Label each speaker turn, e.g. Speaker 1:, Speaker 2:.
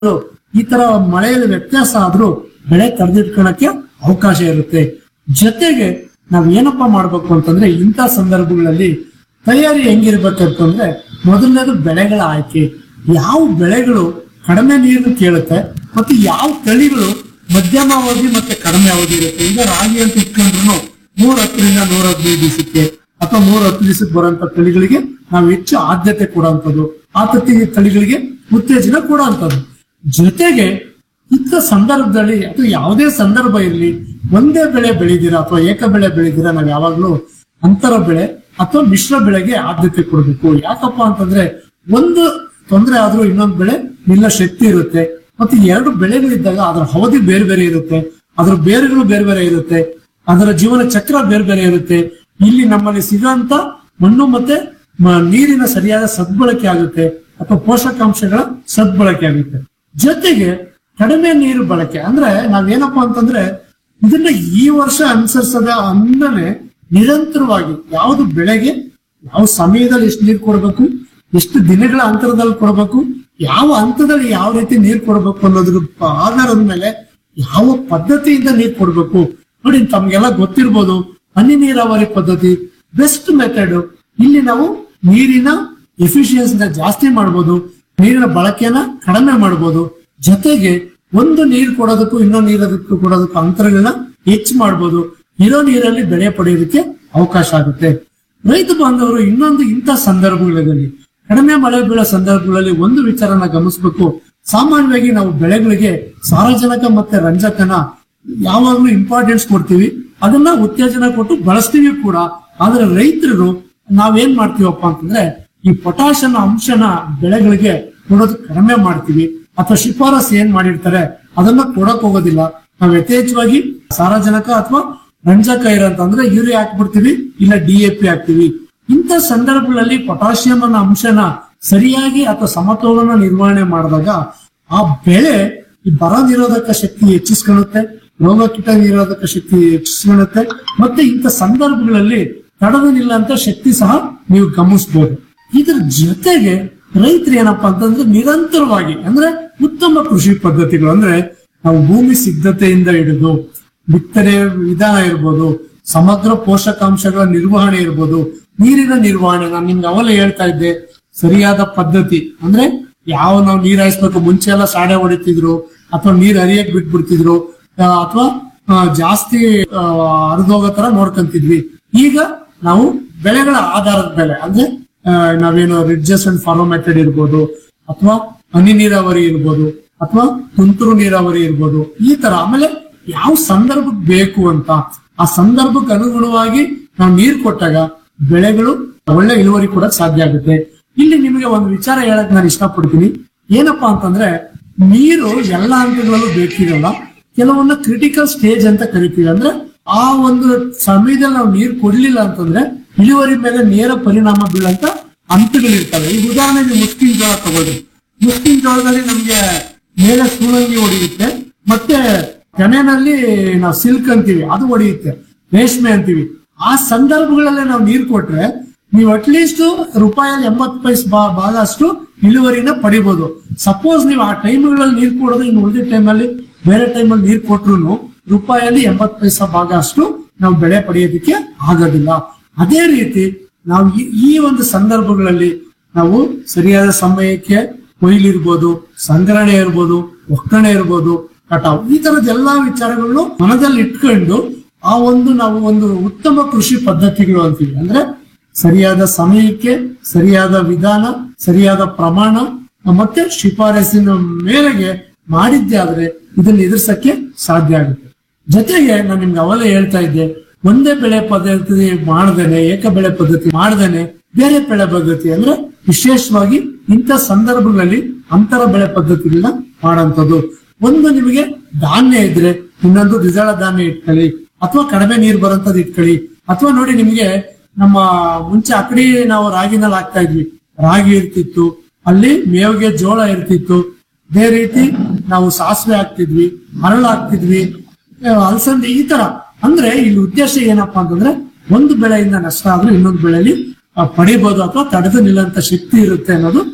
Speaker 1: ಈ ತರ ಮಳೆಯಲ್ಲಿ ವ್ಯತ್ಯಾಸ ಆದ್ರೂ ಬೆಳೆ ತಡೆದಿಟ್ಕೊಳಕ್ಕೆ ಅವಕಾಶ ಇರುತ್ತೆ ಜೊತೆಗೆ ನಾವ್ ಏನಪ್ಪಾ ಮಾಡ್ಬೇಕು ಅಂತಂದ್ರೆ ಇಂಥ ಸಂದರ್ಭಗಳಲ್ಲಿ ತಯಾರಿ ಹೆಂಗಿರ್ಬೇಕಂತಂದ್ರೆ ಮೊದಲನೇದು ಬೆಳೆಗಳ ಆಯ್ಕೆ ಯಾವ ಬೆಳೆಗಳು ಕಡಿಮೆ ನೀರು ಕೇಳುತ್ತೆ ಮತ್ತೆ ಯಾವ ತಳಿಗಳು ಮಧ್ಯಮ ಅವಧಿ ಮತ್ತೆ ಕಡಿಮೆ ಅವಧಿ ಇರುತ್ತೆ ಈಗ ರಾಗಿ ಅಂತ ಇಟ್ಕೊಂಡ್ರು ನೂರ ಹತ್ತರಿಂದ ನೂರ ಹದಿನೈದು ದಿವಸಕ್ಕೆ ಅಥವಾ ನೂರ ಹತ್ತು ದಿವಸಕ್ಕೆ ಬರುವಂತ ತಳಿಗಳಿಗೆ ನಾವು ಹೆಚ್ಚು ಆದ್ಯತೆ ಕೊಡುವಂಥದ್ದು ಆ ತತ್ತಿ ತಳಿಗಳಿಗೆ ಉತ್ತೇಜನ ಕೊಡುವಂಥದ್ದು ಜೊತೆಗೆ ಇಂಥ ಸಂದರ್ಭದಲ್ಲಿ ಅಥವಾ ಯಾವುದೇ ಸಂದರ್ಭ ಇರಲಿ ಒಂದೇ ಬೆಳೆ ಬೆಳಿದಿರಾ ಅಥವಾ ಏಕ ಬೆಳೆ ಬೆಳಿದಿರಾ ನಾವು ಯಾವಾಗ್ಲೂ ಅಂತರ ಬೆಳೆ ಅಥವಾ ಮಿಶ್ರ ಬೆಳೆಗೆ ಆದ್ಯತೆ ಕೊಡಬೇಕು ಯಾಕಪ್ಪ ಅಂತಂದ್ರೆ ಒಂದು ತೊಂದರೆ ಆದ್ರೂ ಇನ್ನೊಂದು ಬೆಳೆ ನಿಲ್ಲ ಶಕ್ತಿ ಇರುತ್ತೆ ಮತ್ತೆ ಎರಡು ಬೆಳೆಗಳಿದ್ದಾಗ ಅದರ ಅವಧಿ ಬೇರೆ ಬೇರೆ ಇರುತ್ತೆ ಅದರ ಬೇರುಗಳು ಬೇರೆ ಬೇರೆ ಇರುತ್ತೆ ಅದರ ಜೀವನ ಚಕ್ರ ಬೇರೆ ಬೇರೆ ಇರುತ್ತೆ ಇಲ್ಲಿ ನಮ್ಮಲ್ಲಿ ಸಿಗೋಂತ ಮಣ್ಣು ಮತ್ತೆ ಮ- ನೀರಿನ ಸರಿಯಾದ ಸದ್ಬಳಕೆ ಆಗುತ್ತೆ ಅಥವಾ ಪೋಷಕಾಂಶಗಳ ಸದ್ಬಳಕೆ ಆಗುತ್ತೆ ಜೊತೆಗೆ ಕಡಿಮೆ ನೀರು ಬಳಕೆ ಅಂದ್ರೆ ನಾವೇನಪ್ಪಾ ಅಂತಂದ್ರೆ ಇದನ್ನ ಈ ವರ್ಷ ಅನುಸರಿಸದ ಅನ್ನನೆ ನಿರಂತರವಾಗಿ ಯಾವುದು ಬೆಳೆಗೆ ಯಾವ ಸಮಯದಲ್ಲಿ ಎಷ್ಟು ನೀರು ಕೊಡಬೇಕು ಎಷ್ಟು ದಿನಗಳ ಅಂತರದಲ್ಲಿ ಕೊಡಬೇಕು ಯಾವ ಹಂತದಲ್ಲಿ ಯಾವ ರೀತಿ ನೀರು ಕೊಡಬೇಕು ಅನ್ನೋದ್ರ ಪ- ಆಧಾರದ ಮೇಲೆ ಯಾವ ಪದ್ಧತಿಯಿಂದ ನೀರು ಕೊಡಬೇಕು ನೋಡಿ ತಮ್ಗೆಲ್ಲ ಗೊತ್ತಿರ್ಬೋದು ಹನಿ ನೀರಾವರಿ ಪದ್ಧತಿ ಬೆಸ್ಟ್ ಮೆಥಡ್ ಇಲ್ಲಿ ನಾವು ನೀರಿನ ಎಫಿಷಿಯನ್ಸಿನ ಜಾಸ್ತಿ ಮಾಡ್ಬೋದು ನೀರಿನ ಬಳಕೆನ ಕಡಿಮೆ ಮಾಡ್ಬೋದು ಜೊತೆಗೆ ಒಂದು ನೀರು ಕೊಡೋದಕ್ಕೂ ಇನ್ನೊಂದು ನೀರೋದಕ್ಕೂ ಕೊಡೋದಕ್ಕೂ ಅಂತರಗಳನ್ನ ಹೆಚ್ಚು ಮಾಡ್ಬೋದು ಇರೋ ನೀರಲ್ಲಿ ಬೆಳೆ ಪಡೆಯೋದಕ್ಕೆ ಅವಕಾಶ ಆಗುತ್ತೆ ರೈತ ಬಾಂಧವರು ಇನ್ನೊಂದು ಇಂಥ ಸಂದರ್ಭಗಳಲ್ಲಿ ಕಡಿಮೆ ಮಳೆ ಬೀಳೋ ಸಂದರ್ಭಗಳಲ್ಲಿ ಒಂದು ವಿಚಾರನ ಗಮನಿಸಬೇಕು ಸಾಮಾನ್ಯವಾಗಿ ನಾವು ಬೆಳೆಗಳಿಗೆ ಸಾರಜನಕ ಮತ್ತೆ ರಂಜಕನ ಯಾವಾಗ್ಲೂ ಇಂಪಾರ್ಟೆನ್ಸ್ ಕೊಡ್ತೀವಿ ಅದನ್ನ ಉತ್ತೇಜನ ಕೊಟ್ಟು ಬಳಸ್ತೀವಿ ಕೂಡ ಆದ್ರೆ ರೈತರು ನಾವೇನ್ ಮಾಡ್ತೀವಪ್ಪ ಅಂತಂದ್ರೆ ಈ ಪೊಟ್ಯಾಶ್ ಅನ್ನೋ ಅಂಶನ ಬೆಳೆಗಳಿಗೆ ಕೊಡೋದು ಕಡಿಮೆ ಮಾಡ್ತೀವಿ ಅಥವಾ ಶಿಫಾರಸ್ ಏನ್ ಮಾಡಿರ್ತಾರೆ ಅದನ್ನ ಕೊಡಕ್ ಹೋಗೋದಿಲ್ಲ ನಾವು ಯಥೇಚ್ಛವಾಗಿ ಸಾರಜನಕ ಅಥವಾ ರಂಜಕ ಇರೋಂತಂದ್ರೆ ಯೂರಿಯಾ ಹಾಕ್ಬಿಡ್ತೀವಿ ಇಲ್ಲ ಡಿ ಎ ಪಿ ಹಾಕ್ತಿವಿ ಇಂಥ ಸಂದರ್ಭಗಳಲ್ಲಿ ಪೊಟ್ಯಾಷಿಯಂ ಅನ್ನೋ ಅಂಶನ ಸರಿಯಾಗಿ ಅಥವಾ ಸಮತೋಲನ ನಿರ್ವಹಣೆ ಮಾಡಿದಾಗ ಆ ಬೆಳೆ ಈ ಬರ ನಿರೋಧಕ ಶಕ್ತಿ ಹೆಚ್ಚಿಸ್ಕೊಳ್ಳುತ್ತೆ ರೋಗ ಕೀಟ ನಿರೋಧಕ ಶಕ್ತಿ ಹೆಚ್ಚಿಸ್ಕೊಳ್ಳುತ್ತೆ ಮತ್ತೆ ಇಂಥ ಸಂದರ್ಭಗಳಲ್ಲಿ ತಡೆದು ನಿಲ್ಲಂತ ಶಕ್ತಿ ಸಹ ನೀವು ಗಮನಿಸಬಹುದು ಇದ್ರ ಜೊತೆಗೆ ರೈತರು ಏನಪ್ಪಾ ಅಂತಂದ್ರೆ ನಿರಂತರವಾಗಿ ಅಂದ್ರೆ ಉತ್ತಮ ಕೃಷಿ ಪದ್ಧತಿಗಳು ಅಂದ್ರೆ ನಾವು ಭೂಮಿ ಸಿದ್ಧತೆಯಿಂದ ಹಿಡಿದು ಬಿತ್ತನೆ ವಿಧಾನ ಇರ್ಬೋದು ಸಮಗ್ರ ಪೋಷಕಾಂಶಗಳ ನಿರ್ವಹಣೆ ಇರ್ಬೋದು ನೀರಿನ ನಿರ್ವಹಣೆ ನಾನು ನಿಮ್ಗೆ ಅವಲೇ ಹೇಳ್ತಾ ಇದ್ದೆ ಸರಿಯಾದ ಪದ್ಧತಿ ಅಂದ್ರೆ ಯಾವ ನಾವು ನೀರ್ ಹಾಯಿಸ್ಬೇಕು ಮುಂಚೆ ಎಲ್ಲ ಸಾಡೆ ಹೊಡಿತಿದ್ರು ಅಥವಾ ನೀರ್ ಹರಿಯಕ್ ಬಿಟ್ಬಿಡ್ತಿದ್ರು ಅಥವಾ ಜಾಸ್ತಿ ಆ, ಹರಿದೋಗೋ ತರ ನೋಡ್ಕೊಂತಿದ್ವಿ ಈಗ ನಾವು ಬೆಳೆಗಳ ಆಧಾರದ ಬೆಲೆ ಅಂದ್ರೆ ಆ, ನಾವೇನು ರಿಡ್ಜಸ್ ಅಂಡ್ ಫಾಲೋ ಮೆಥಡ್ ಇರ್ಬೋದು ಅಥವಾ ಹನಿ ನೀರಾವರಿ ಇರ್ಬೋದು ಅಥವಾ ತುಂತುರು ನೀರಾವರಿ ಇರ್ಬೋದು ಈ ತರ ಆಮೇಲೆ ಯಾವ ಸಂದರ್ಭಕ್ಕೆ ಬೇಕು ಅಂತ ಆ ಸಂದರ್ಭಕ್ಕೆ ಅನುಗುಣವಾಗಿ ನಾವು ನೀರು ಕೊಟ್ಟಾಗ ಬೆಳೆಗಳು ಒಳ್ಳೆ ಇಳುವರಿ ಕೂಡ ಸಾಧ್ಯ ಆಗುತ್ತೆ ಇಲ್ಲಿ ನಿಮಗೆ ಒಂದು ವಿಚಾರ ಹೇಳಕ್ ನಾನು ಇಷ್ಟಪಡ್ತೀನಿ ಏನಪ್ಪಾ ಅಂತಂದ್ರೆ ನೀರು ಎಲ್ಲ ಹಂತಗಳಲ್ಲೂ ಬೇಕಿರಲ್ಲ ಕೆಲವೊಂದು ಕ್ರಿಟಿಕಲ್ ಸ್ಟೇಜ್ ಅಂತ ಕರಿತೀವಿ ಅಂದ್ರೆ ಆ ಒಂದು ಸಮಯದಲ್ಲಿ ನಾವು ನೀರು ಕೊಡ್ಲಿಲ್ಲ ಅಂತಂದ್ರೆ ಇಳುವರಿ ಮೇಲೆ ನೇರ ಪರಿಣಾಮ ಬೀಳಂತ ಹಂತಗಳಿರ್ತವೆ ಈಗ ಉದಾಹರಣೆಗೆ ಮುಸ್ಕಿನ್ ಜೋಳ ತಗೊಳ್ರಿ ಮುಸ್ಕಿನ್ ಜೋಳದಲ್ಲಿ ನಮ್ಗೆ ಮೇಲೆ ಸೂಳಂಗಿ ಹೊಡೆಯುತ್ತೆ ಮತ್ತೆ ತೆನೆನಲ್ಲಿ ನಾವು ಸಿಲ್ಕ್ ಅಂತೀವಿ ಅದು ಹೊಡೆಯುತ್ತೆ ರೇಷ್ಮೆ ಅಂತೀವಿ ಆ ಸಂದರ್ಭಗಳಲ್ಲೇ ನಾವು ನೀರು ಕೊಟ್ರೆ ನೀವು ಅಟ್ಲೀಸ್ಟ್ ರೂಪಾಯಲ್ಲಿ ಎಂಬತ್ತು ಪೈಸ್ ಬಾ- ಭಾಗ ಅಷ್ಟು ಇಳುವರಿನ ಪಡಿಬಹುದು ಸಪೋಸ್ ನೀವು ಆ ಟೈಮ್ಗಳಲ್ಲಿ ನೀರು ಕೊಡೋದು ಇನ್ನು ಉಳಿದ ಟೈಮಲ್ಲಿ ಬೇರೆ ಟೈಮಲ್ಲಿ ನೀರು ಕೊಟ್ರು ರೂಪಾಯಲ್ಲಿ ಎಂಬತ್ತು ಪೈಸಾ ಭಾಗ ಅಷ್ಟು ನಾವು ಬೆಳೆ ಪಡೆಯೋದಕ್ಕೆ ಆಗೋದಿಲ್ಲ ಅದೇ ರೀತಿ ನಾವು ಈ- ಈ ಒಂದು ಸಂದರ್ಭಗಳಲ್ಲಿ ನಾವು ಸರಿಯಾದ ಸಮಯಕ್ಕೆ ಕೊಯ್ಲಿರ್ಬೋದು ಸಂಗ್ರಹಣೆ ಇರ್ಬೋದು ಒಕ್ಕಣೆ ಇರ್ಬೋದು ಕಟಾವು ಈ ತರದ ಎಲ್ಲಾ ವಿಚಾರಗಳನ್ನು ಮನದಲ್ಲಿ ಇಟ್ಕೊಂಡು ಆ ಒಂದು ನಾವು ಒಂದು ಉತ್ತಮ ಕೃಷಿ ಪದ್ಧತಿಗಳು ಅಂತೀವಿ ಅಂದ್ರೆ ಸರಿಯಾದ ಸಮಯಕ್ಕೆ ಸರಿಯಾದ ವಿಧಾನ ಸರಿಯಾದ ಪ್ರಮಾಣ ಮತ್ತೆ ಶಿಫಾರಸಿನ ಮೇರೆಗೆ ಮಾಡಿದ್ದೆ ಆದ್ರೆ ಇದನ್ನ ಎದುರಿಸಕ್ಕೆ ಸಾಧ್ಯ ಆಗುತ್ತೆ ಜೊತೆಗೆ ನಾನು ನಿಮ್ಗೆ ಅವಲೇ ಹೇಳ್ತಾ ಇದ್ದೆ ಒಂದೇ ಬೆಳೆ ಪದ್ಧತಿ ಮಾಡ್ದೇನೆ ಏಕ ಬೆಳೆ ಪದ್ಧತಿ ಮಾಡ್ದೇನೆ ಬೇರೆ ಬೆಳೆ ಪದ್ಧತಿ ಅಂದ್ರೆ ವಿಶೇಷವಾಗಿ ಇಂಥ ಸಂದರ್ಭಗಳಲ್ಲಿ ಅಂತರ ಬೆಳೆ ಪದ್ಧತಿಗಳನ್ನ ಮಾಡೋಂಥದ್ದು ಒಂದು ನಿಮಗೆ ಧಾನ್ಯ ಇದ್ರೆ ಇನ್ನೊಂದು ದ್ವಿದಳ ಧಾನ್ಯ ಇಟ್ಕೊಳ್ಳಿ ಅಥವಾ ಕಡಿಮೆ ನೀರು ಬರೋಂಥದ್ದು ಇಟ್ಕೊಳ್ಳಿ ಅಥವಾ ನೋಡಿ ನಿಮ್ಗೆ ನಮ್ಮ ಮುಂಚೆ ಅಕಡಿ ನಾವು ರಾಗಿನಲ್ಲಿ ಹಾಕ್ತಾ ಇದ್ವಿ ರಾಗಿ ಇರ್ತಿತ್ತು ಅಲ್ಲಿ ಮೇವಿಗೆ ಜೋಳ ಇರ್ತಿತ್ತು ಅದೇ ರೀತಿ ನಾವು ಸಾಸಿವೆ ಹಾಕ್ತಿದ್ವಿ ಮರಳು ಹಾಕ್ತಿದ್ವಿ ಆ, ಅಲಸಂದೆ ಈ ತರ ಅಂದ್ರೆ ಇಲ್ಲಿ ಉದ್ದೇಶ ಏನಪ್ಪಾ ಅಂತಂದ್ರೆ ಒಂದು ಬೆಳೆಯಿಂದ ನಷ್ಟ ಆದ್ರೆ ಇನ್ನೊಂದು ಬೆಳೆಯಲ್ಲಿ ಆ, ಪಡಿಬಹುದು ಅಥವಾ ತಡೆದು ನಿಲ್ಲಂತ ಶಕ್ತಿ ಇರುತ್ತೆ ಅನ್ನೋದು